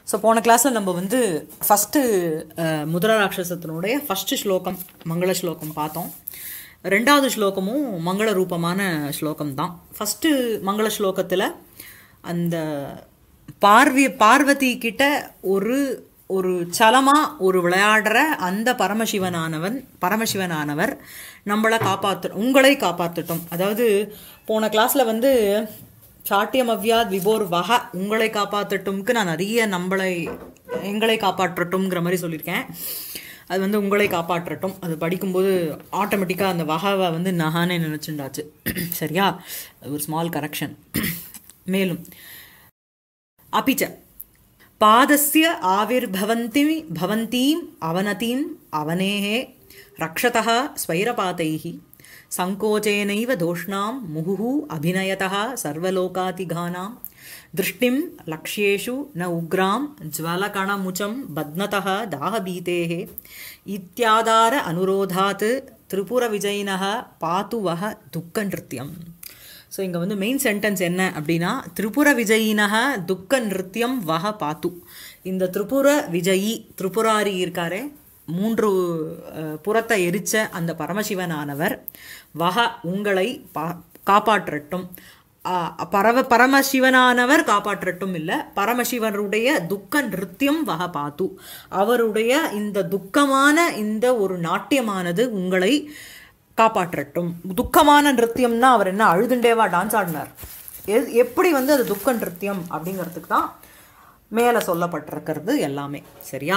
So போன கிளாஸில் நம்ம வந்து ஃபஸ்ட்டு முதல ராட்சசத்தினுடைய ஃபஸ்ட்டு ஸ்லோகம் மங்கள ஸ்லோகம் பார்த்தோம் ரெண்டாவது ஸ்லோகமும் மங்கள ரூபமான ஸ்லோகம் தான் ஃபஸ்ட்டு மங்கள ஸ்லோகத்தில் அந்த பார்வி பார்வதி கிட்ட ஒரு ஒரு சலமாக ஒரு விளையாடுற அந்த பரமசிவனானவன் பரமசிவனானவர் நம்மளை காப்பாற்று உங்களை காப்பாற்றட்டும் அதாவது போன கிளாஸில் வந்து சாட்டியம் அவ்யாத் விபோர் வக உங்களை காப்பாற்றட்டும்க்கு நான் நிறைய நம்மளை எங்களை காப்பாற்றட்டும்ங்கிற மாதிரி சொல்லியிருக்கேன் அது வந்து உங்களை காப்பாற்றட்டும் அது படிக்கும்போது ஆட்டோமேட்டிக்காக அந்த வகாவை வந்து நகானே நினச்சுண்டாச்சு சரியா அது ஒரு ஸ்மால் கரெக்ஷன் மேலும் அப்பிச்ச பாதஸ்ய ஆவிர்பவந்தி பவந்தீம் அவனதீம் அவனேः ரக்ஷதः ஸ்வைரபாதைः சங்கோச்சேனைவ தோஷ்ணாं முहुः அபிநயतः सर्वलोकातिघानां दृष्टिं लक्ष्येषु न उग्रां ज्वलकणमुचं बध्नतः दाहभीतेः इत्यादार अनुरोधात् त्रिपुरविजयिनः पातु वः दुःखनृत्यम् ஸோ இங்கே வந்து மெயின் சென்டென்ஸ் என்ன அப்படின்னா திரிபுர விஜயினக துக்க நிருத்தியம் வக பாத்து இந்த திரிபுர விஜயி திரிபுராரி இருக்காரே மூன்று புறத்தை எரிச்ச அந்த பரமசிவனானவர் வக உங்களை பா காப்பாற்றட்டும் பரவ பரமசிவனானவர் காப்பாற்றட்டும் இல்லை பரமசிவனுடைய துக்க நிருத்தியம் வக பாத்து அவருடைய இந்த துக்கமான இந்த ஒரு நாட்டியமானது உங்களை காப்பாற்றட்டும் துக்கமான நிருத்தியம்னா அவர் என்ன அழுதுண்டேவா டான்ஸ் ஆடினார் எப்படி வந்து அது துக்க நிருத்தியம் அப்படிங்கிறதுக்கு தான் மேலே சொல்லப்பட்டிருக்கிறது எல்லாமே சரியா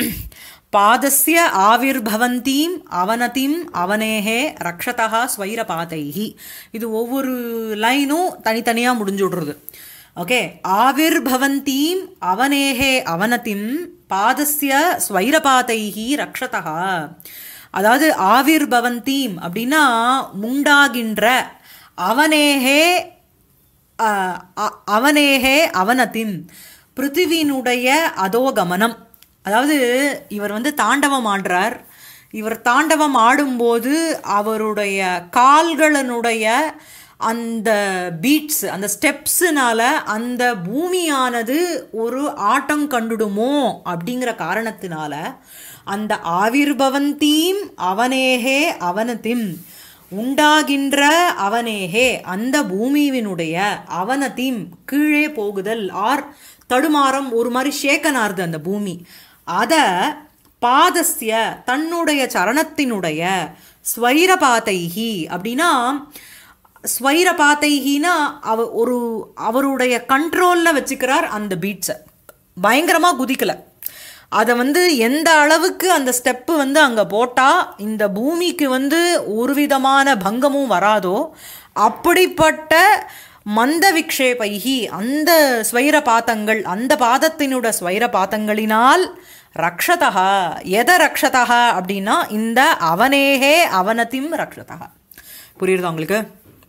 பாதஸ்ய ஆவிர்பவந்தீம் அவனதிம் அவனேகே ரக்ஷதா ஸ்வைரபாதைஹி இது ஒவ்வொரு லைனும் தனித்தனியாக முடிஞ்சு விடுறது ஓகே ஆவிர்பவந்தீம் அவனேகே அவனதிம் பாதஸ்ய ஸ்வைரபாதைஹி ரக்ஷதா அதாவது ஆவிர் பவந்தீம் அப்படின்னா உண்டாகின்ற அவனேகே அவனேகே அவனத்தின் பிருத்திவினுடைய அதோகமனம் அதாவது இவர் வந்து தாண்டவம் ஆடுறார் இவர் தாண்டவம் ஆடும்போது அவருடைய கால்களினுடைய அந்த பீட்ஸ் அந்த ஸ்டெப்ஸுனால அந்த பூமியானது ஒரு ஆட்டம் கண்டுடுமோ அப்படிங்கிற காரணத்தினால அந்த ஆவிர்பவந்தீம் அவனேகே அவனத்திம் உண்டாகின்ற அவனேகே அந்த பூமியினுடைய அவனத்திம் கீழே போகுதல் ஆர் தடுமாறம் ஒரு மாதிரி ஷேக்கனாருது அந்த பூமி அதை பாதஸ்ய தன்னுடைய சரணத்தினுடைய ஸ்வைரபாத்தைகி அப்படின்னா ஸ்வைரபாத்தைகினா அவ ஒரு அவருடைய கண்ட்ரோலில் வச்சுக்கிறார் அந்த பீட்ஸை பயங்கரமாக குதிக்கலை அதை வந்து எந்த அளவுக்கு அந்த ஸ்டெப்பு வந்து அங்கே போட்டால் இந்த பூமிக்கு வந்து ஒரு விதமான பங்கமும் வராதோ அப்படிப்பட்ட மந்த விக்ஷேபைகி அந்த ஸ்வைர பாதங்கள் அந்த பாதத்தினோட ஸ்வைர பாதங்களினால் ரக்ஷதா எதை ரக்ஷதா அப்படின்னா இந்த அவனேகே அவனத்திம் ரக்ஷதா புரியுறதா உங்களுக்கு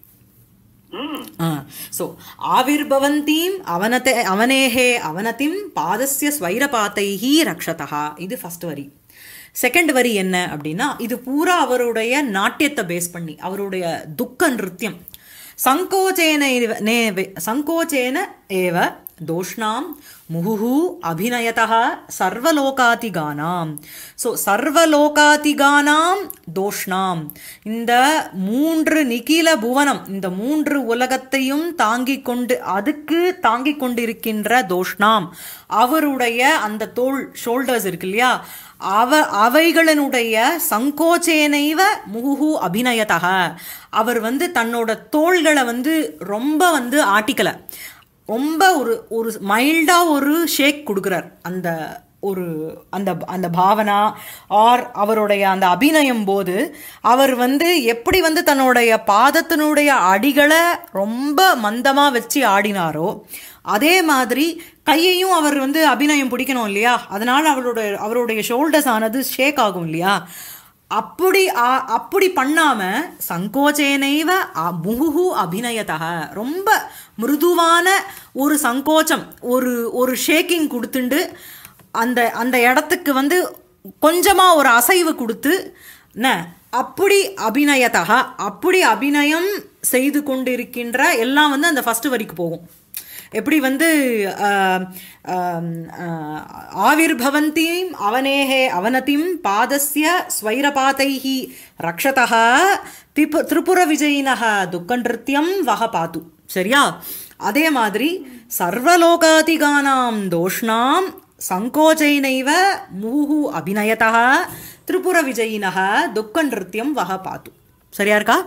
ஸோ ஆவிர்பவந்தீம் அவனத்தை அவனேகே அவனத்திம் பாதஸ்ய ஸ்வைரபாத்தைஹி ரக்ஷதா இது ஃபர்ஸ்ட் வரி செகண்ட் வரி என்ன அப்படின்னா இது பூரா அவருடைய நாட்டியத்தை பேஸ் பண்ணி அவருடைய துக்க நிருத்தியம் சங்கோச்சேன சங்கோச்சேன ஏவ தோஷ்ணாம் முகுஹு அபிநயதா சர்வலோகாதிகானாம் ஸோ சர்வலோகாதிகானாம் தோஷ்ணாம் இந்த மூன்று நிகில புவனம் இந்த மூன்று உலகத்தையும் தாங்கிக் கொண்டு அதுக்கு தாங்கிக் கொண்டிருக்கின்ற தோஷ்ணாம் அவருடைய அந்த தோல் ஷோல்டர்ஸ் இருக்கு இல்லையா அவ அவைகளினுடைய சங்கோச்சேனைவ முகுஹு அபிநயதக அவர் வந்து தன்னோட தோள்களை வந்து ரொம்ப வந்து ஆட்டிக்கலை ரொம்ப ஒரு ஒரு மைல்டாக ஒரு ஷேக் கொடுக்குறார் அந்த ஒரு அந்த அந்த பாவனா ஆர் அவருடைய அந்த அபிநயம் போது அவர் வந்து எப்படி வந்து தன்னுடைய பாதத்தினுடைய அடிகளை ரொம்ப மந்தமாக வச்சு ஆடினாரோ அதே மாதிரி கையையும் அவர் வந்து அபிநயம் பிடிக்கணும் இல்லையா அதனால் அவரோட அவருடைய ஷோல்டர்ஸ் ஆனது ஷேக் ஆகும் இல்லையா அப்படி அப்படி பண்ணாம சங்கோச்சேனைவ முகுஹு அபிநயத்தக ரொம்ப மிருதுவான ஒரு சங்கோச்சம் ஒரு ஒரு ஷேக்கிங் கொடுத்துண்டு அந்த அந்த இடத்துக்கு வந்து கொஞ்சமாக ஒரு அசைவு கொடுத்து என்ன அப்படி அபிநயத்தக அப்படி அபிநயம் செய்து கொண்டிருக்கின்ற எல்லாம் வந்து அந்த ஃபஸ்ட்டு வரிக்கு போகும் எப்படி வந்து ஆஹ், ஆம், ஆஹ், ஆவிர்பவந்தீம் அவனேஹே அவனதிம் பாதஸ்ய ஸ்வைரபாதைஹி ரக்ஷதः திபு திரிபுர விஜயினः துக்கநிருத்தியம் வக பாத்து சரியா அதே மாதிரி சர்வலோகாதிகானாம் தோஷ்ணாம் சங்கோச்சைனைவ மூஹு அபிநயதः திரிபுர விஜயினः துக்கநிருத்தியம் வக பாத்து சரியா இருக்கா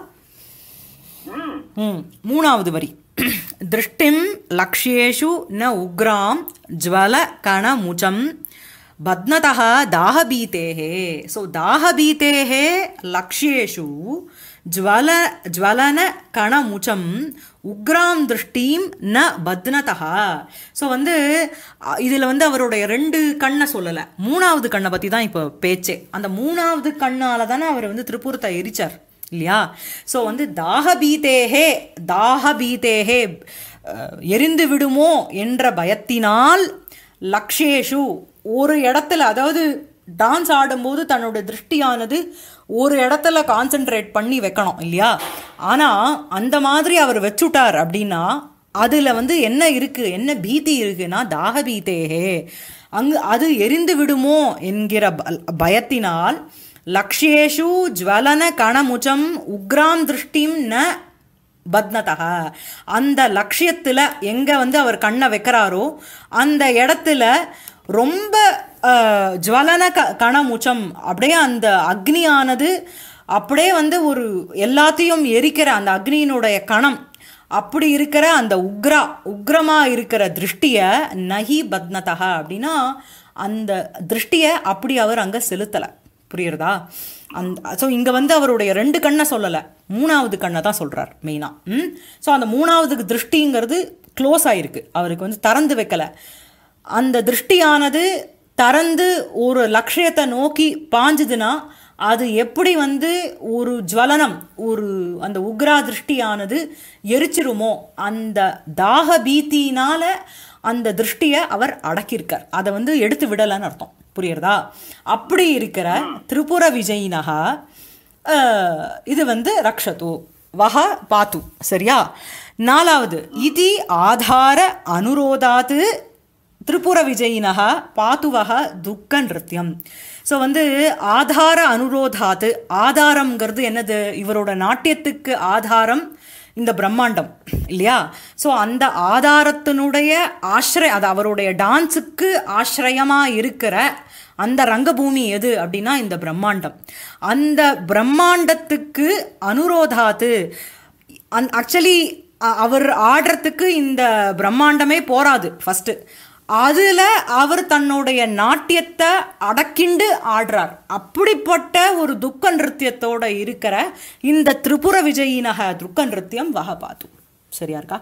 ம் மூணாவது வரி திருஷ்டிம் லக்ஷ்யேஷு ந உக்ராம் ஜ்வல கணமுச்சம் பத்னதः தாகபீதேः ஸோ தாகபீதேः லக்ஷ்யேஷு ஜ்வல ஜ்வலன கணமுச்சம் உக்ராம் திருஷ்டீம் ந பத்னதः ஸோ வந்து இதில் வந்து அவருடைய ரெண்டு கண்ணை சொல்லலை மூணாவது கண்ணை பற்றி தான் இப்போ பேச்சே அந்த மூணாவது கண்ணால் தானே அவர் வந்து திருப்பூரத்தை எரிச்சார் இல்லையா ஸோ வந்து தாகபீதேஹே தாகபீதேஹே அஹ், எரிந்து விடுமோ என்ற பயத்தினால் லக்ஷேஷு ஒரு இடத்துல அதாவது டான்ஸ் ஆடும்போது தன்னோட திருஷ்டியானது ஒரு இடத்துல கான்சென்ட்ரேட் பண்ணி வைக்கணும் இல்லையா ஆனால் அந்த மாதிரி அவர் வச்சுட்டார் அப்படின்னா அதில் வந்து என்ன இருக்கு என்ன பீதி இருக்குன்னா தாகபீதேஹே அங்கு அது எரிந்து விடுமோ என்கிற ப- பயத்தினால் லக்ஷ்யேஷு ஜுவலன கணமுச்சம் உக்ராம் திருஷ்டிம் ந பத்னதக அந்த லட்சியத்தில் எங்கே வந்து அவர் கண்ணை வைக்கிறாரோ அந்த இடத்துல ரொம்ப அஹ், ஜுவலன க கணமுச்சம் அப்படியே அந்த அக்னியானது அப்படியே வந்து ஒரு எல்லாத்தையும் எரிக்கிற அந்த அக்னியினுடைய கணம் அப்படி இருக்கிற அந்த உக்ரா உக்ரமாக இருக்கிற திருஷ்டியை நஹி பத்னதக அப்படின்னா அந்த திருஷ்டியை அப்படி அவர் அங்கே செலுத்தலை புரியுறதா அந்த ஸோ இங்கே வந்து அவருடைய ரெண்டு கண்ணை சொல்லலை மூணாவது கண்ணை தான் சொல்கிறார் மெயினாக ம் ஸோ அந்த மூணாவது திருஷ்டிங்கிறது க்ளோஸ் ஆயிருக்கு அவருக்கு வந்து திறந்து வைக்கல அந்த திருஷ்டியானது திறந்து ஒரு லட்சியத்தை நோக்கி பாஞ்சுதுன்னா அது எப்படி வந்து ஒரு ஜுவலனம் ஒரு அந்த உக்ரா திருஷ்டியானது எரிச்சிருமோ அந்த தாக பீத்தினால அந்த திருஷ்டியை அவர் அடக்கியிருக்கார் அதை வந்து எடுத்து விடலைன்னு அர்த்தம் புரியுறதா அப்படி இருக்கிற திரிபுர விஜயினகா அஹ், இது வந்து ரக்ஷது வஹ பாத்து சரியா நாலாவது இது ஆதார அனுரோதாத்து திரிபுர விஜயினக பாத்துவக துக்க நிருத்தியம் ஸோ வந்து ஆதார அனுரோதாத்து ஆதாரம்ங்கிறது என்னது இவரோட நாட்டியத்துக்கு ஆதாரம் இந்த பிரம்மாண்டம் இல்லையா ஸோ அந்த ஆதாரத்தினுடைய ஆசிரிய அது அவருடைய டான்ஸுக்கு ஆசிரியமாக இருக்கிற அந்த ரங்கபூமி எது அப்படின்னா இந்த பிரம்மாண்டம் அந்த பிரம்மாண்டத்துக்கு அனுரோதாத்து அந் ஆக்சுவலி அவர் ஆடுறதுக்கு இந்த பிரம்மாண்டமே போராது ஃபஸ்ட்டு அதில் அவர் தன்னுடைய நாட்டியத்தை அடக்கிண்டு ஆடுறார் அப்படிப்பட்ட ஒரு துக்க நிருத்தியத்தோட இருக்கிற இந்த திரிபுர விஜயினக துக்க நிருத்தியம் வக பாத்து சரியா இருக்கா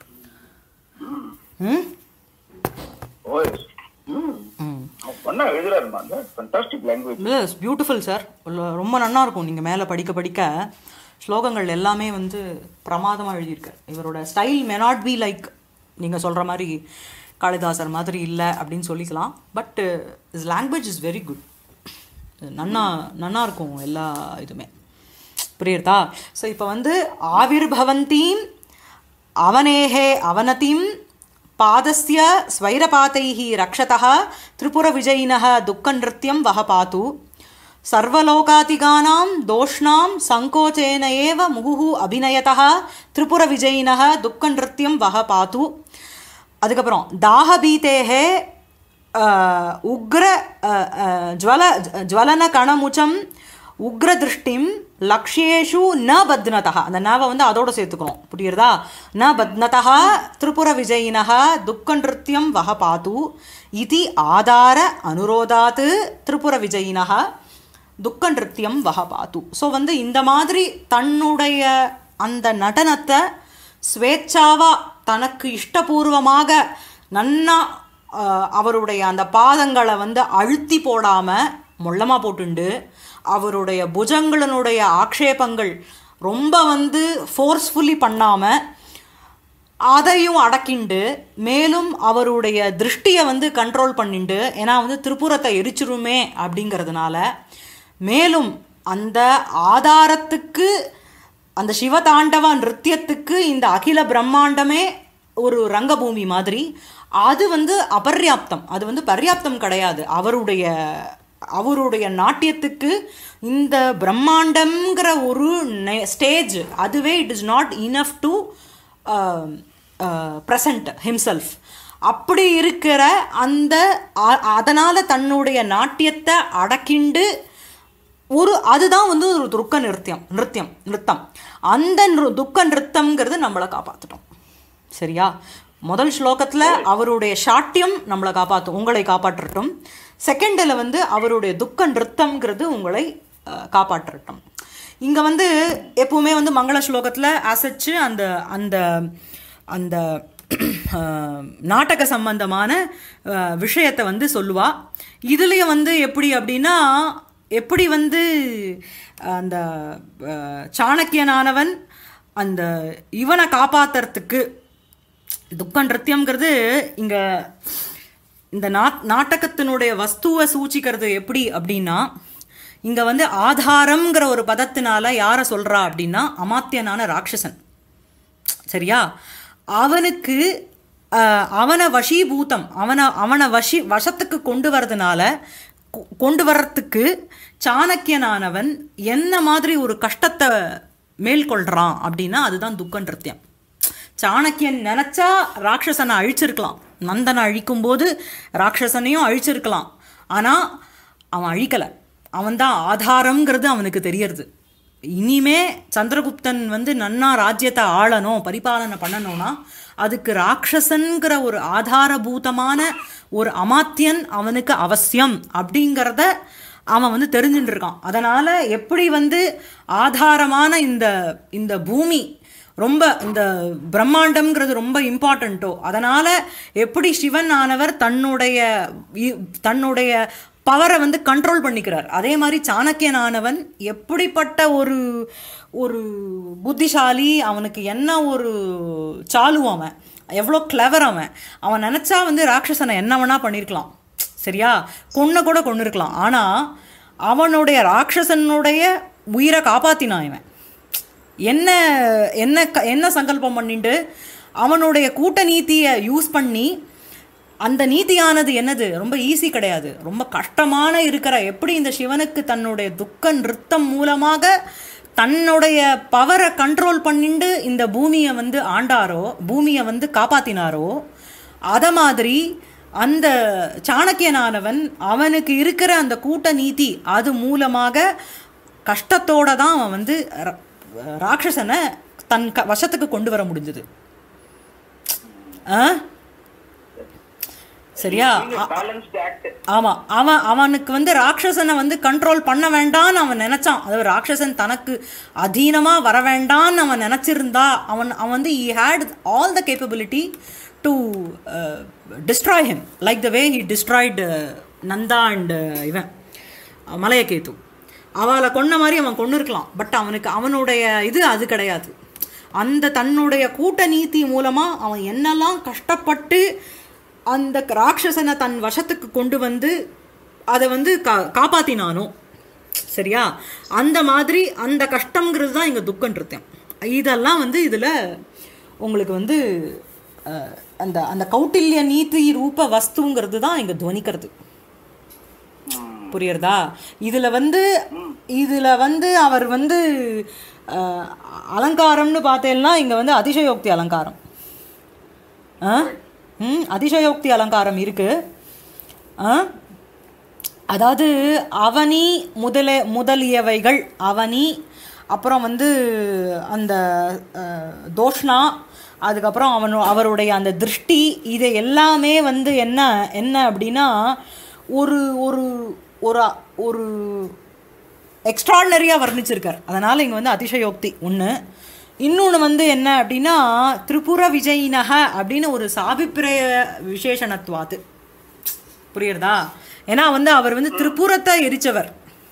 ம் Oh, yes. ம். பண்ணா எழுதுறாருமா அந்த fantastic language yes beautiful sir ரொம்ப நன்னா இருக்கும் நீங்கள் மேலே படிக்க படிக்க ஸ்லோகங்கள் எல்லாமே வந்து பிரமாதமாக எழுதியிருக்கார் இவரோட style may not be like நீங்கள் சொல்கிற மாதிரி காளிதாசர் மாதிரி இல்லை அப்படின்னு சொல்லிக்கலாம் but is language is very good நன்னா நன்னா இருக்கும் எல்லா இதுவுமே புரியுறதா ஸோ இப்போ வந்து ஆவிர்பவந்தீம் அவனேஹே அவனதிம் பாதஸ்ய ஸ்வைரபாதைः ரக்ஷதः திரிபுரவிஜயினः துக்கநிருத்தியம் வஹ பாத்து சர்வலோகாதிகானாं தோஷ்ணாं சங்கோச்சேன ஏவ முகுः அபிநயதः திரிபுரவிஜயினः துக்கநிருத்தியம் வஹ பாத்து அதுக்கப்புறம் தாகபீதேஹே அஹ், உக்ர அஹ், அஹ், ஜுவல ஜுவலன கணமுச்சம் உக்ர திருஷ்டிம் லக்ஷ்யேஷு ந பத்னதா அந்த நவை வந்து அதோட சேர்த்துக்கணும் புரியுறதா ந பத்னதா திரிபுர விஜயினக துக்க நிருத்தியம் வக பாத்து இது ஆதார அனுரோதாத்து திரிபுர விஜயினக துக்க நிருத்தியம் வக பாத்து ஸோ வந்து இந்த மாதிரி தன்னுடைய அந்த நடனத்தை ஸ்வேச்சாவா தனக்கு இஷ்டபூர்வமாக நன்னா ஆஹ், அவருடைய அந்த பாதங்களை வந்து அழுத்தி போடாமல் மொள்ளமாக போட்டுண்டு அவருடைய புஜங்களினுடைய ஆக்ஷேபங்கள் ரொம்ப வந்து ஃபோர்ஸ்ஃபுல்லி பண்ணாமல் அதையும் அடக்கிண்டு மேலும் அவருடைய திருஷ்டியை வந்து கண்ட்ரோல் பண்ணிண்டு ஏன்னா வந்து திருப்புரத்தை எரிச்சிருமே அப்படிங்கிறதுனால மேலும் அந்த ஆதாரத்துக்கு அந்த சிவதாண்டவ நிருத்தியத்துக்கு இந்த அகில பிரம்மாண்டமே ஒரு ரங்கபூமி மாதிரி அது வந்து அபர்யாப்தம் அது வந்து பர்யாப்தம் கிடையாது அவருடைய அவருடைய நாட்டியத்துக்கு இந்த பிரம்மாண்டம்ங்கிற ஒரு ஸ்டேஜ் அதுவே it is not enough to present himself அப்படி இருக்கிற அந்த அ- அதனால தன்னுடைய நாட்டியத்தை அடக்கிண்டு ஒரு அதுதான் வந்து ஒரு துக்க நிருத்தியம் நிருத்தியம் நிறுத்தம் அந்த நிரு- துக்க நிறுத்தம்ங்கிறது நம்மளை காப்பாற்றிட்டோம் சரியா முதல் ஸ்லோகத்தில் அவருடைய சாட்டியம் நம்மளை காப்பாற்றும் உங்களை காப்பாற்றட்டும் செகண்டில் வந்து அவருடைய துக்க நிறுத்தம்ங்கிறது உங்களை அஹ், காப்பாற்றட்டும் இங்கே வந்து எப்பவுமே வந்து மங்கள ஸ்லோகத்தில் அசைச்சு அந்த அந்த அந்த அஹ், நாடக சம்பந்தமான அஹ், விஷயத்தை வந்து சொல்லுவா இதுலேயும் வந்து எப்படி அப்படின்னா எப்படி வந்து அந்த அஹ், சாணக்கியனானவன் அந்த இவனை காப்பாத்துறதுக்கு துக்க நிருத்தியம்ங்கிறது இங்கே இந்த நாட் நாட்டகத்தினுடைய வஸ்துவை சூச்சிக்கிறது எப்படி அப்படின்னா இங்கே வந்து ஆதாரம்ங்கிற ஒரு பதத்தினால யாரை சொல்கிறா அப்படின்னா அமாத்தியனான ராட்சசன் சரியா அவனுக்கு அஹ், அவனை வஷீபூதம் அவனை அவனை வஷி வசத்துக்கு கொண்டு வரதுனால கொ- கொண்டு வர்றதுக்கு சாணக்கியனானவன் என்ன மாதிரி ஒரு கஷ்டத்தை மேற்கொள்றான் அப்படின்னா அதுதான் துக்க நிருத்தியம் சாணக்கியன் நினைச்சா ராட்சசனை அழிச்சிருக்கலாம் நந்தனை அழிக்கும்போது ராட்சசனையும் அழிச்சிருக்கலாம் ஆனால் அவன் அழிக்கலை அவன்தான் ஆதாரம்ங்கிறது அவனுக்கு தெரியறது இனிமே சந்திரகுப்தன் வந்து நன்னா ராஜ்யத்தை ஆளணும் பரிபாலனை பண்ணணும்னா அதுக்கு ராட்சசன்கிற ஒரு ஆதாரபூதமான ஒரு அமாத்தியன் அவனுக்கு அவசியம் அப்படிங்கிறத அவன் வந்து தெரிஞ்சுட்டு இருக்கான் அதனால எப்படி வந்து ஆதாரமான இந்த இந்த பூமி ரொம்ப இந்த பிரம்மாண்டம்ங்கிறது ரொம்ப இம்பார்ட்டண்ட்டோ அதனால எப்படி சிவன் ஆனவர் தன்னுடைய இ- தன்னுடைய பவரை வந்து கண்ட்ரோல் பண்ணிக்கிறார் அதே மாதிரி சாணக்கியன் ஆனவன் எப்படிப்பட்ட ஒரு ஒரு புத்திசாலி அவனுக்கு என்ன ஒரு சாலு அவன் எவ்வளோ கிளவர் அவன் அவன் நினச்சா வந்து ராட்சசனை என்ன வேணா பண்ணியிருக்கலாம் சரியா கொன்ன கூட கொண்டு இருக்கலாம் ஆனால் அவனுடைய ராட்சசனுடைய உயிரை காப்பாத்தினான் இவன் என்ன என்ன க- என்ன சங்கல்பம் பண்ணிட்டு அவனுடைய கூட்ட நீதியை யூஸ் பண்ணி அந்த நீதியானது என்னது ரொம்ப ஈஸி கிடையாது ரொம்ப கஷ்டமான இருக்கிற எப்படி இந்த சிவனுக்கு தன்னுடைய துக்க நிறுத்தம் மூலமாக தன்னுடைய பவரை கண்ட்ரோல் பண்ணிண்டு இந்த பூமியை வந்து ஆண்டாரோ பூமியை வந்து காப்பாத்தினாரோ அத மாதிரி அந்த சாணக்கியனானவன் அவனுக்கு இருக்கிற அந்த கூட்ட நீதி அது மூலமாக கஷ்டத்தோட தான் அவன் வந்து ர- ராட்சசனை தன் க வசத்துக்கு கொண்டு வர முடிஞ்சது ஆ சரியா பேலன்ஸ்ட் ஆக்ட் ஆமா அவன் அவனுக்கு வந்து ராட்சசனை வந்து கண்ட்ரோல் பண்ண வேண்டாம்னு அவன் நினைச்சான் அதாவது ராட்சசன் தனக்கு அதீனமா வர வேண்டாம்னு அவன் நினைச்சிருந்தா அவன் அவன் வந்து he had all the capability to destroy him like the way he destroyed Nanda and இவன் மலையகேத்து அவளை கொன்ன மாதிரி அவன் கொண்டு இருக்கலாம் பட் அவனுக்கு அவனுடைய இது அது கிடையாது அந்த தன்னுடைய கூட்ட நீதி மூலமா அவன் என்னெல்லாம் கஷ்டப்பட்டு அந்த ராட்சசனை தன் வசத்துக்கு கொண்டு வந்து அதை வந்து கா காப்பாத்தினானோ சரியா அந்த மாதிரி அந்த கஷ்டங்கிறது தான் இங்கே துக்கம் நிறுத்தம் இதெல்லாம் வந்து இதில் உங்களுக்கு வந்து அஹ், அந்த அந்த கௌட்டில்ய நீதி ரூப வஸ்துங்கிறது தான் இங்கே துவனிக்கிறது புரியுறதா இதுல வந்து இதுல வந்து அவர் வந்து அஹ், அலங்காரம்னு பார்த்தேன்னா இங்க வந்து அதிசயோக்தி அலங்காரம் ஆ? ம் அதிசயோக்தி அலங்காரம் இருக்கு ஆ? அதாவது அவனி முதல முதலியவைகள் அவனி அப்புறம் வந்து அந்த அஹ், தோஷ்ணா அதுக்கப்புறம் அவனு அவருடைய அந்த திருஷ்டி இது எல்லாமே வந்து என்ன என்ன அப்படின்னா ஒரு ஒரு ஒரு ஒரு எக்ஸ்ட்ராடனரியாக வர்ணிச்சிருக்கார் அதனால் இங்கே வந்து அதிசயோக்தி ஒன்று இன்னொன்று வந்து என்ன அப்படின்னா திரிபுர விஜயினக அப்படின்னு ஒரு சாபிப்பிரய விசேஷணத்துவாது புரியுறதா ஏன்னா வந்து அவர் வந்து திரிபுரத்தை எரிச்சவர்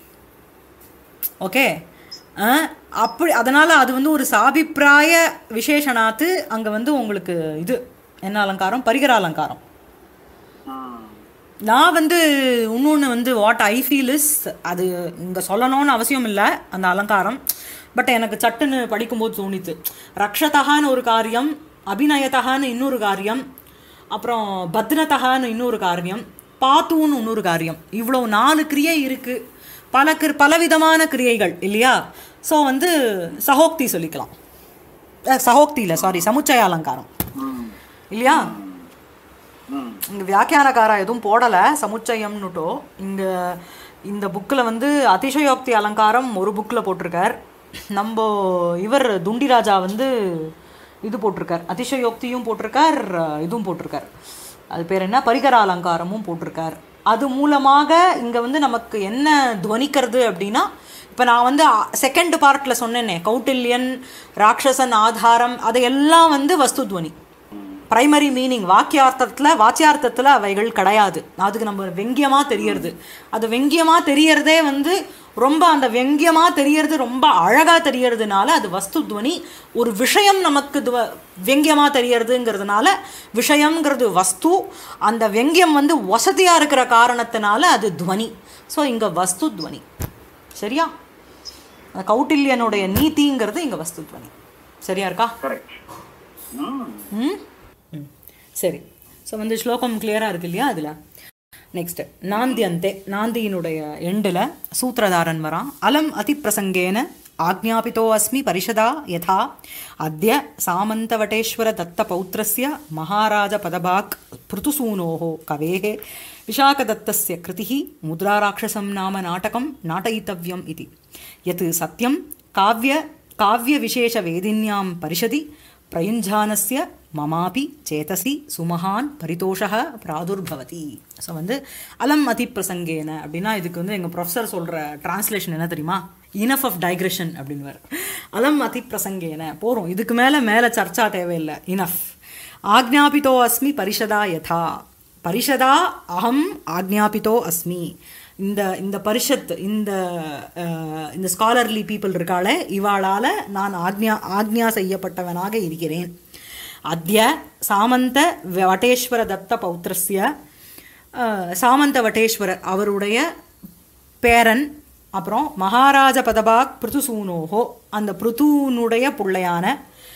ஓகே அப்படி அதனால் அது வந்து ஒரு சாபிப்பிராய விசேஷனாத்து அங்கே வந்து உங்களுக்கு இது என்ன அலங்காரம் பரிகர அலங்காரம் நான் வந்து இன்னொன்று வந்து வாட் ஐ ஃபீல் இஸ் அது இங்கே சொல்லணும்னு அவசியம் இல்லை அந்த அலங்காரம் பட் எனக்கு சட்டுன்னு படிக்கும்போது தோணித்து ரக்ஷதகான்னு ஒரு காரியம் அபிநயத்தகான்னு இன்னொரு காரியம் அப்புறம் பத்ரதகான்னு இன்னொரு காரியம் பாத்துன்னு இன்னொரு காரியம் இவ்வளோ நாலு கிரியை இருக்கு பல கிரு பலவிதமான கிரியைகள் இல்லையா ஸோ வந்து சகோக்தி சொல்லிக்கலாம் அஹ், சகோக்தி இல்லை சாரி சமுச்சய அலங்காரம் இல்லையா ம் இங்கே வியாக்கியானக்காரா எதுவும் போடலை சமுச்சயம்னுட்டோ இங்கே இந்த புக்கில் வந்து அதிசயோக்தி அலங்காரம் ஒரு புக்கில் போட்டிருக்கார் நம்ம இவர் துண்டிராஜா வந்து இது போட்டிருக்கார் அதிசயோக்தியும் போட்டிருக்கார் இதுவும் போட்டிருக்கார் அது பேர் என்ன பரிகர அலங்காரமும் போட்டிருக்கார் அது மூலமாக இங்கே வந்து நமக்கு என்ன துவனிக்கிறது அப்படின்னா இப்போ நான் வந்து செகண்ட் பார்ட்டில் சொன்னேனே கௌட்டில்யன் ராட்சசன் ஆதாரம் அதையெல்லாம் வந்து வஸ்து துவனி பிரைமரி மீனிங் வாக்கியார்த்தத்தில் வாச்சியார்த்தத்தில் அவைகள் கிடையாது அதுக்கு நம்ம வெங்கியமாக தெரியறது அது வெங்கியமாக தெரியறதே வந்து ரொம்ப அந்த வெங்கியமாக தெரியறது ரொம்ப அழகாக தெரியறதுனால அது வஸ்து துவனி ஒரு விஷயம் நமக்கு துவ வெங்கியமாக தெரியறதுங்கிறதுனால விஷயம்ங்கிறது வஸ்து அந்த வெங்கியம் வந்து வசதியாக இருக்கிற காரணத்தினால அது துவனி ஸோ இங்கே வஸ்து துவனி சரியா அந்த கௌட்டில்யனுடைய நீதிங்கிறது இங்கே வஸ்து துவனி சரியா இருக்கா கரெக்ட் ம் ம் ம். சரி ஸோ வந்து ஸ்லோகம் கிளியராக இருக்கு இல்லையா அதில் நெக்ஸ்ட் நாந்தி அந்தே நாந்தியினுடைய எண்டில் சூத்திரதாரன் வரான் அலம் அதிப்பிரசங்கேன ஆக்ஞாபிதோ அஸ்மி பரிஷதா யதா அத்ய சாமந்தவட்டேஸ்வர தத்த பௌத்திரஸ்ய மகாராஜ பதபாக் பிருதுசூனோः கவேः विशाखदत्तस्य कृतिः मुद्राराक्षसं नाम नाटकं नाटयितव्यम् इति यत् सत्यं काव्य काव्यविशेषवेदिन्यां परिषदि பிரயுஞ்சானஸ்ய மமாபி சேதசி சுமஹான் பரிதோஷக பிராதுர்பவதி ஸோ வந்து அலம் அதி பிரசங்கேன அப்படின்னா இதுக்கு வந்து எங்கள் ப்ரொஃபஸர் சொல்கிற டிரான்ஸ்லேஷன் என்ன தெரியுமா இனஃப் ஆஃப் டைக்ரெஷன் அப்படின்னு அலம் அதி பிரசங்கேன போகிறோம் இதுக்கு மேலே மேலே சர்ச்சா தேவையில்லை இனஃப் ஆக்ஞாபிதோ அஸ்மி பரிஷதா யதா பரிஷதா அகம் ஆக்ஞாபிதோ அஸ்மி இந்த இந்த பரிஷத் இந்த அஹ், இந்த ஸ்காலர்லி பீப்புள் இருக்காளே இவாளால் நான் ஆக்ஞா ஆக்ஞா செய்யப்பட்டவனாக இருக்கிறேன் அத்ய சாமந்த வட்டேஸ்வர தத்த பௌத்திரஸ்ய அஹ், சாமந்த வட்டேஸ்வரர் அவருடைய பேரன் அப்புறம் மகாராஜ பதபாக் பிருதுசூனோஹோ அந்த பிருதுனுடைய பிள்ளையான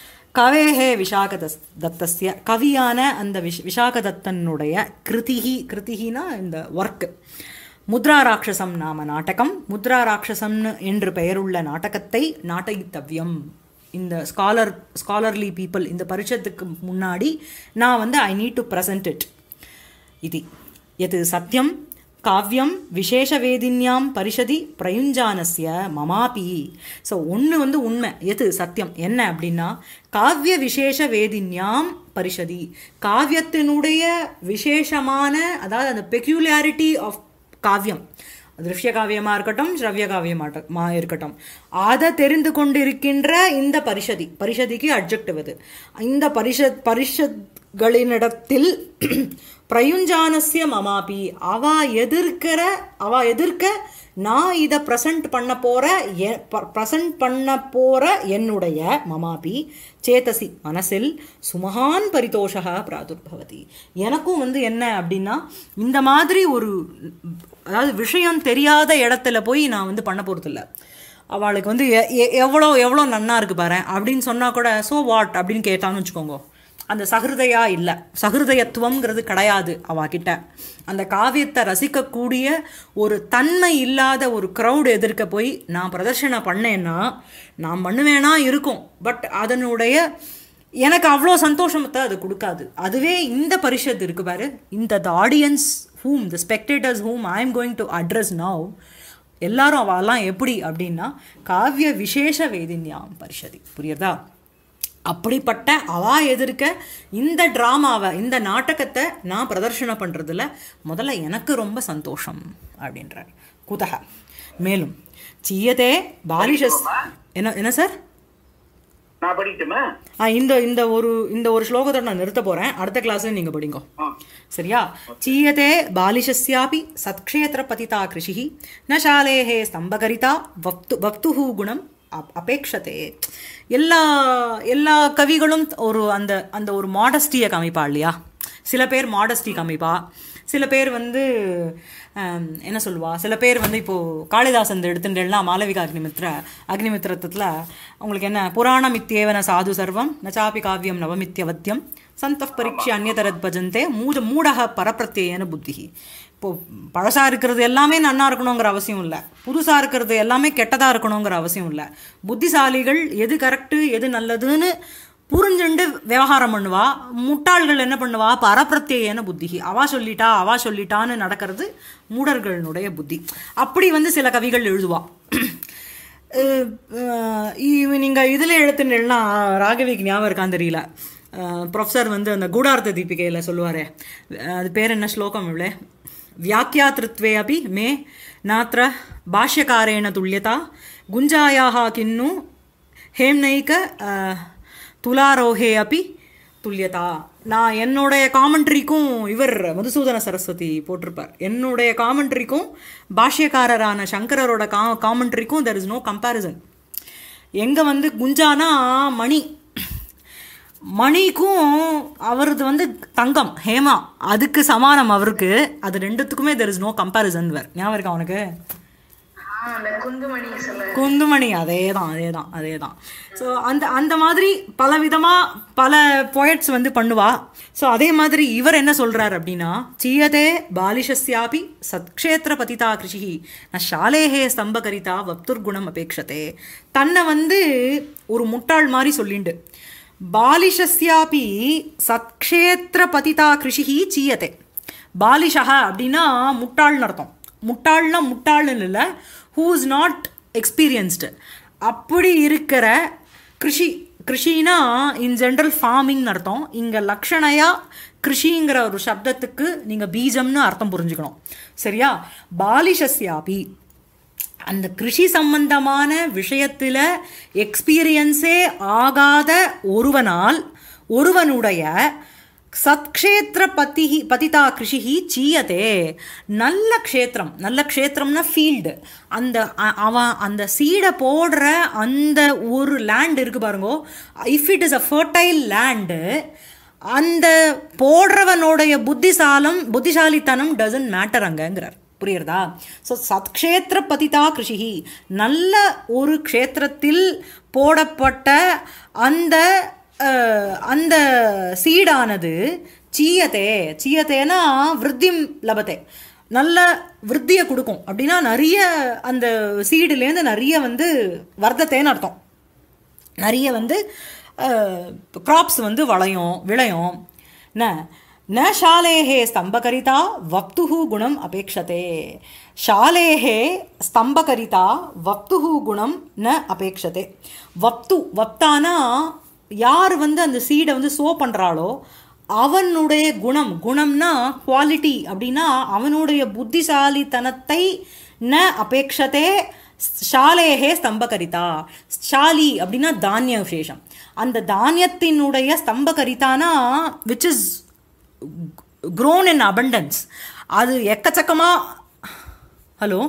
கவேஹே விஷாகதஸ் தத்தஸ்ய கவியான அந்த விஷ் விஷாகதத்தனுடைய கிருதிகி கிருதிகினா இந்த ஒர்க் முத்ரா ராட்சசம் நாம நாடகம் முத்ரா ராட்சசம்னு என்று பெயருள்ள நாடகத்தை நாட்டயித்தவ்யம் இந்த ஸ்காலர் ஸ்காலர்லி பீப்புள் இந்த பரிஷத்துக்கு முன்னாடி நான் வந்து I need to present it இது எது சத்தியம் காவியம் விசேஷவேதின்யாம் பரிஷதி பிரயுஞ்சானஸ்ய மமாபி ஸோ ஒன்று வந்து உண்மை எது சத்தியம் என்ன அப்படின்னா காவிய விசேஷ வேதின்யாம் பரிஷதி காவியத்தினுடைய விசேஷமான அதாவது அந்த பெக்யூலியாரிட்டி ஆஃப் காவியம் திருஷ்ய காவியமாக இருக்கட்டும் ஸ்ரவ்ய காவியமாக இருக்கட்டும் அதை தெரிந்து கொண்டிருக்கின்ற இந்த பரிஷதி பரிஷதிக்கு அட்ஜெக்டிவ் அது இந்த பரிஷத் பரிஷத்களினிடத்தில் பிரயுஞ்சானஸ்ய மமாபி அவ எதிர்க்கிற அவ எதிர்க்க நான் இதை ப்ரெசன்ட் பண்ண போற ப்ரெசன்ட் பண்ண போற என்னுடைய மமாபி சேதசி மனசில் சுமகான் பரிதோஷக பிராதுர்பவதி எனக்கும் வந்து என்ன அப்படின்னா இந்த மாதிரி ஒரு அதாவது விஷயம் தெரியாத இடத்துல போய் நான் வந்து பண்ண போகிறதில்ல அவளுக்கு வந்து எ- எ- எவ்வளோ எவ்வளோ நன்னா இருக்கு பாரு அப்படின்னு சொன்னா கூட ஸோ வாட் அப்படின்னு கேட்டான்னு வச்சுக்கோங்க அந்த சகிருதையா இல்லை சகிருதயத்துவம்ங்கிறது கிடையாது அவகிட்ட அந்த காவியத்தை ரசிக்கக்கூடிய ஒரு தன்மை இல்லாத ஒரு க்ரௌட் எதிர்க்க போய் நான் பிரதர்ஷனை பண்ணேன்னா நான் பண்ணுவேனா இருக்கும் பட் அதனுடைய எனக்கு அவ்வளோ சந்தோஷத்தை அது கொடுக்காது அதுவே இந்த பரிஷத் இருக்கு பாரு இந்த audience hmm the spectators hmm I am going to address now எல்லாரும் அவெல்லாம் எப்படி அப்படின்னா காவிய விசேஷ வேதின்யாம் பரிஷதி புரியுறதா அப்படிப்பட்ட அவா எதிர்க்க இந்த ட்ராமாவை இந்த நாடகத்தை நான் பிரதர்ஷனம் பண்ணுறதுல முதல்ல எனக்கு ரொம்ப சந்தோஷம் அப்படின்றார் குதக மேலும் சீயதே பாலிஷஸ் என்ன என்ன சார் நான் படிக்கட்டுமா ஆ இந்த இந்த ஒரு இந்த ஒரு ஸ்லோகத்தோட நான் நிறுத்த போகிறேன் அடுத்த கிளாஸில் நீங்கள் படிங்கோ ஆ. சரியா चीयते बालिशस्यापि सत्क्षेत्रपतिता कृषिः न शालेः स्तम्भकरिता वक्तु वक्तुः குணம் அப் அபேக்ஷதே எல்லா எல்லா கவிகளும் ஒரு அந்த அந்த ஒரு மாடஸ்டியை காமிப்பா இல்லையா சில பேர் மாடஸ்டி காமிப்பா சில பேர் வந்து ஆம், என்ன சொல்லுவா சில பேர் வந்து இப்போது காளிதாசன் எடுத்துட்டேன்னா மாளவிகா அக்னிமித்ர அக்னிமித்திரத்தில் உங்களுக்கு என்ன புராணம் இத்தியேவன சாது சர்வம் நச்சாபி காவியம் நவமித்யவத்தியம் சந்தப் பரீட்சை அந்நியதரத் பஜந்தே மூட மூடக பரப்பிரத்யேன புத்தி இப்போ பழசா இருக்கிறது எல்லாமே நன்னா இருக்கணுங்கிற அவசியம் இல்லை புதுசா இருக்கிறது எல்லாமே கெட்டதா இருக்கணுங்கிற அவசியம் இல்லை புத்திசாலிகள் எது கரெக்டு எது நல்லதுன்னு புரிஞ்சுண்டு விவகாரம் பண்ணுவா முட்டாள்கள் என்ன பண்ணுவா பரப்பிரத்யேன புத்தி அவா சொல்லிட்டா அவா சொல்லிட்டான்னு நடக்கிறது மூடர்களுடைய புத்தி அப்படி வந்து சில கவிகள் எழுதுவா அஹ் அஹ் இவ- நீங்க இதுல எழுத்துனா ராகவிக்கு ஞாபகம் இருக்கான்னு தெரியல ப்ரொஃபஸர் வந்து அந்த கூடார்த்த தீபிகையில் சொல்லுவாரே அது பேர் என்ன ஸ்லோகம் இவ்வளே வியாக்கியாத்திருத்வே அபி மே நாத்திர பாஷ்யக்காரேண துல்லியதா குஞ்சாயாக கிண்ணு ஹேம்னைக அஹ், துலாரோஹே அபி துல்லியதா நான் என்னுடைய காமெண்ட்ரிக்கும் இவர் மதுசூதன சரஸ்வதி போட்டிருப்பார் என்னுடைய காமெண்ட்ரிக்கும் பாஷ்யக்காரரான சங்கரரோட கா காமெண்ட்ரிக்கும் தெர் இஸ் நோ கம்பேரிசன் எங்கே வந்து குஞ்சானா மணி மணிக்கும் அவரது வந்து தங்கம் ஹேமா அதுக்கு சமானம் அவருக்கு அது ரெண்டுத்துக்குமே there is no comparison where ஞாபகம் இருக்கா அவனுக்கு ஆ, அந்த குந்துமணி சொல்ல குந்துமணி அதே தான் அதே தான் அதே தான் ஸோ அந்த அந்த மாதிரி பல விதமாக பல பொயட்ஸ் வந்து பண்ணுவா ஸோ அதே மாதிரி இவர் என்ன சொல்றார் அப்படின்னா சீயதே பாலிஷஸ்யாபி சத்க்ஷேத்திர பதிதா கிருஷி ந ஷாலேஹே ஸ்தம்பகரிதா வப்துர்குணம் அபேக்ஷதே தன்னை வந்து ஒரு முட்டாள் மாதிரி சொல்லிண்டு பாலிஷஸ்யாபி சத்க்ஷேத்திர பதிதா கிருஷி சீயதே பாலிஷக அப்படின்னா முட்டாள்னு அர்த்தம் முட்டாள்னா முட்டாள்னு இல்லை ஹூ இஸ் நாட் எக்ஸ்பீரியன்ஸ்டு அப்படி இருக்கிற கிருஷி கிருஷினா இன் ஜென்ரல் ஃபார்மிங்னு அர்த்தம் இங்கே லக்ஷணையா கிருஷிங்கிற ஒரு சப்தத்துக்கு நீங்கள் பீஜம்னு அர்த்தம் புரிஞ்சுக்கணும் சரியா பாலிஷஸ்யாபி அந்த கிருஷி சம்பந்தமான விஷயத்தில் எக்ஸ்பீரியன்ஸே ஆகாத ஒருவனால் ஒருவனுடைய சத்க்ஷேத்திர பதி பதிதா கிருஷி சீயதே நல்ல க்ஷேத்திரம் நல்ல க்ஷேத்திரம்னா ஃபீல்டு அந்த அ- அவன் அந்த சீடை போடுற அந்த ஒரு லேண்ட் இருக்கு பாருங்கோ if it is a fertile land அந்த போடுறவனுடைய புத்திசாலம் புத்திசாலித்தனம் டசன்ட் மேட்டர் அங்கங்கிறார் புரியுறதா ஸோ சத்க்ஷேத்திர பதிதா கிருஷி நல்ல ஒரு க்ஷேத்திரத்தில் போடப்பட்ட அந்த அஹ், அந்த சீடானது சீயத்தே சீயத்தேனா விருத்திம் லபத்தே நல்ல விருத்தியை கொடுக்கும் அப்படின்னா நிறைய அந்த சீடுலேருந்து நிறைய வந்து வர்த்தத்தேன்னு அர்த்தம் நிறைய வந்து கிராப்ஸ் வந்து வளையும் விளையும் ந ந ஷாலேஹே ஸ்தம்பகரிதா வப்துஹு குணம் அபேக்ஷதே ஷாலேஹே ஸ்தம்பகரிதா வப்துஹு குணம் ந அபேக்ஷதே வப்து வப்தானா யார் வந்து அந்த சீடை வந்து சோ பண்ணுறாளோ அவனுடைய குணம் குணம்னா குவாலிட்டி அப்படின்னா அவனுடைய புத்திசாலித்தனத்தை ந அபேக்ஷதே ஷாலேஹே ஸ்தம்பகரிதா ஷாலி அப்படின்னா தானிய விசேஷம் அந்த தானியத்தினுடைய ஸ்தம்பகரிதானா which is grown in abundance அது எக்கச்சக்கமா ஹலோ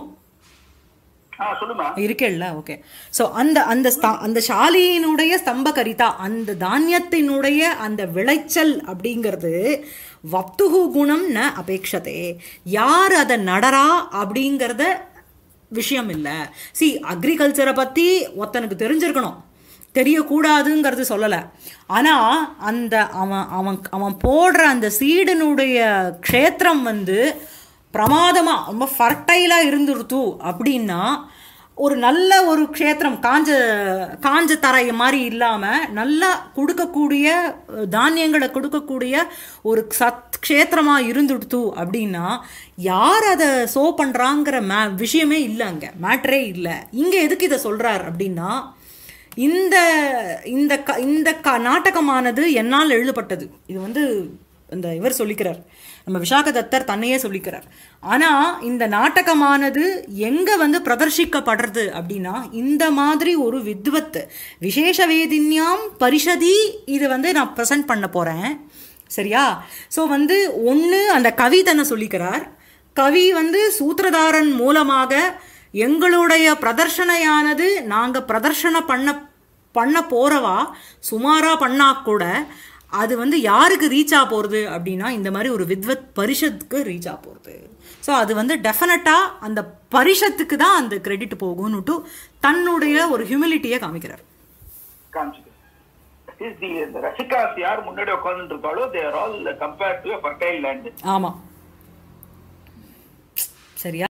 ஆ சொல்லுமா இருக்கேல்ல ஓகே ஸோ அந்த அந்த ஸ்த- அந்த ஷாலியினுடைய ஸ்தம்பகரிதா அந்த தானியத்தினுடைய அந்த விளைச்சல் அப்படிங்கிறது வப்துகு குணம் ந அபேக்ஷதே யார் அதை நடரா அப்படிங்கிறத விஷயம் இல்லை சி அக்ரிகல்ச்சரை பற்றி ஒருத்தனுக்கு தெரிஞ்சிருக்கணும் தெரியக்கூடாதுங்கிறது சொல்லலை ஆனால் அந்த அவன் அவன் அவன் போடுற அந்த சீடனுடைய க்ஷேத்திரம் வந்து பிரமாதமாக ரொம்ப ஃபர்டைலாக இருந்துருத்து அப்படின்னா ஒரு நல்ல ஒரு க்ஷேத்திரம் காஞ்ச காஞ்ச தரை மாதிரி இல்லாமல் நல்லா கொடுக்கக்கூடிய அஹ், தானியங்களை கொடுக்கக்கூடிய ஒரு சத் க்ஷேத்திரமாக இருந்துடுத்து அப்படின்னா யார் அதை சோ பண்ணுறாங்கிற மே விஷயமே இல்லை அங்கே மேட்டரே இல்லை இங்கே எதுக்கு இதை சொல்கிறார் அப்படின்னா இந்த இந்த க இந்த க நாடகமானது என்னால் எழுதப்பட்டது இது வந்து இந்த இவர் சொல்லிக்கிறார் நம்ம விசாக தத்தர் தன்னையே சொல்லிக்கிறார் ஆனால் இந்த நாடகமானது எங்கே வந்து பிரதர்ஷிக்கப்படுறது அப்படின்னா இந்த மாதிரி ஒரு வித்வத் விசேஷ வேதின்யாம் பரிஷதி இது வந்து நான் ப்ரெசென்ட் பண்ண போகிறேன் சரியா ஸோ வந்து ஒன்று அந்த கவி தன்னை சொல்லிக்கிறார் கவி வந்து சூத்திரதாரன் மூலமாக எங்களுடைய பிரதர்ஷனையானது நாங்கள் பிரதர்ஷன பண்ண பண்ண போறவா சுமாரா பண்ணா கூட அது வந்து யாருக்கு ரீச் ஆக போகிறது அப்படின்னா இந்த மாதிரி ஒரு வித்வத் பரிஷத்துக்கு ரீச் ஆக போகிறது ஸோ அது வந்து டெஃபினட்டாக அந்த பரிஷத்துக்கு தான் அந்த கிரெடிட் போகும்னுட்டு தன்னுடைய ஒரு ஹியூமிலிட்டியை காமிக்கிறார் காமிச்சுது இஸ் தி இந்த ரசிகாஸ் யார் முன்னாடி உட்கார்ந்துட்டு இருக்காளோ they're all compared to fertile land ஆமாம் சரியா